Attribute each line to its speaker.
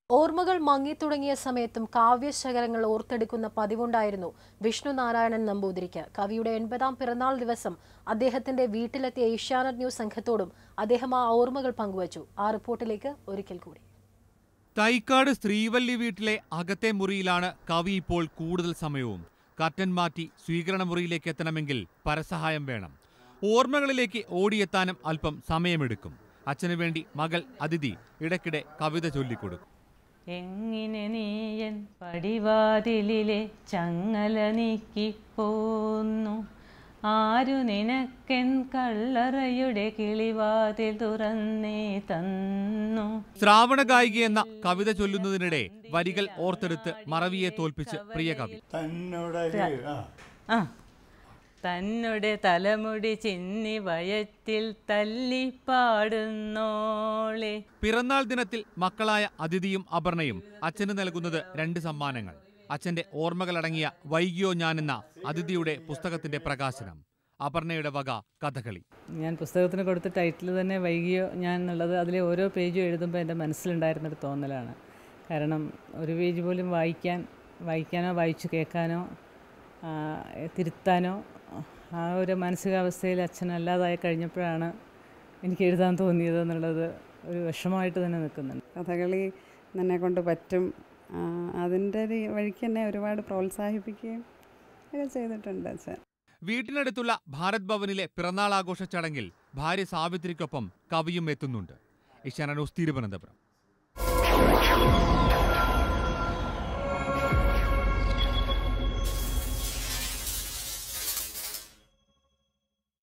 Speaker 1: ഓർമ്മകൾ മങ്ങിത്തുടങ്ങിയ സമയത്തും കാവ്യശകലങ്ങൾ ഓർത്തെടുക്കുന്ന പതിവുണ്ടായിരുന്നു വിഷ്ണു നാരായണൻ നമ്പൂതിരിക്ക് കവിയുടെ എൺപതാം പിറന്നാൾ ദിവസം അദ്ദേഹത്തിന്റെ വീട്ടിലെത്തിയ ഏഷ്യാനെറ്റ് ന്യൂസ് സംഘത്തോടും അദ്ദേഹം ആ ഓർമ്മകൾ പങ്കുവച്ചു ആ റിപ്പോർട്ടിലേക്ക് ഒരിക്കൽ കൂടി
Speaker 2: തൈക്കാട് സ്ത്രീവല്ലി വീട്ടിലെ അകത്തെ മുറിയിലാണ് കവി ഇപ്പോൾ കൂടുതൽ സമയവും കർട്ടൻ മാറ്റി സ്വീകരണ മുറിയിലേക്ക് എത്തണമെങ്കിൽ പരസഹായം വേണം ഓർമ്മകളിലേക്ക് ഓടിയെത്താനും അല്പം സമയമെടുക്കും അച്ഛനു വേണ്ടി മകൾ അതിഥി ഇടയ്ക്കിടെ കവിത ചൊല്ലിക്കൊടുക്കും
Speaker 3: എങ്ങിനെ നീയൻ പടിവാതിലിലെ ചങ്ങല നീക്കി പോന്നു ആരു നിനക്കെൻ കള്ളറയുടെ കിളിവാതിൽ തുറന്നേ തന്നു
Speaker 2: ശ്രാവണ ഗായിക എന്ന കവിത ചൊല്ലുന്നതിനിടെ വരികൾ ഓർത്തെടുത്ത് മറവിയെ തോൽപ്പിച്ച് പ്രിയ കവി
Speaker 4: തന്നോട് ആ
Speaker 3: ആ തന്നുടെ തലമുടി ചിന്നി വയറ്റിൽ തല്ലി പാടുന്നോളെ
Speaker 2: പിറന്നാൾ ദിനത്തിൽ മക്കളായ അതിഥിയും അപർണയും അച്ഛന് നൽകുന്നത് രണ്ട് സമ്മാനങ്ങൾ അച്ഛന്റെ ഓർമ്മകളടങ്ങിയ വൈകിയോ ഞാൻ എന്ന അതിഥിയുടെ പുസ്തകത്തിന്റെ പ്രകാശനം അപർണയുടെ വക കഥകളി
Speaker 5: ഞാൻ പുസ്തകത്തിന് കൊടുത്ത ടൈറ്റിൽ തന്നെ വൈകിയോ ഞാൻ എന്നുള്ളത് അതിലെ ഓരോ പേജും എഴുതുമ്പോൾ എൻ്റെ മനസ്സിലുണ്ടായിരുന്നൊരു തോന്നലാണ് കാരണം ഒരു പേജ് പോലും വായിക്കാൻ വായിക്കാനോ വായിച്ചു കേൾക്കാനോ ആ, തിരുത്താനോ ആ ഒരു മാനസികാവസ്ഥയിൽ അച്ഛൻ അല്ലാതായി കഴിഞ്ഞപ്പോഴാണ് എനിക്ക് എഴുതാൻ തോന്നിയത് എന്നുള്ളത് ഒരു വിഷമമായിട്ട് തന്നെ നിൽക്കുന്നുണ്ട്
Speaker 6: കഥകളി എന്നെ കൊണ്ട് പറ്റും ആ, അതിൻ്റെ ഒരു വഴിക്ക് എന്നെ ഒരുപാട് പ്രോത്സാഹിപ്പിക്കുകയും ഒക്കെ ചെയ്തിട്ടുണ്ട് അച്ഛൻ
Speaker 2: വീട്ടിനടുത്തുള്ള ഭാരത് ഭവനിലെ പിറന്നാൾ ആഘോഷ ചടങ്ങിൽ ഭാര്യ സാവിത്രിക്കൊപ്പം കവിയും എത്തുന്നുണ്ട് ഏഷ്യാന ന്യൂസ് തിരുവനന്തപുരം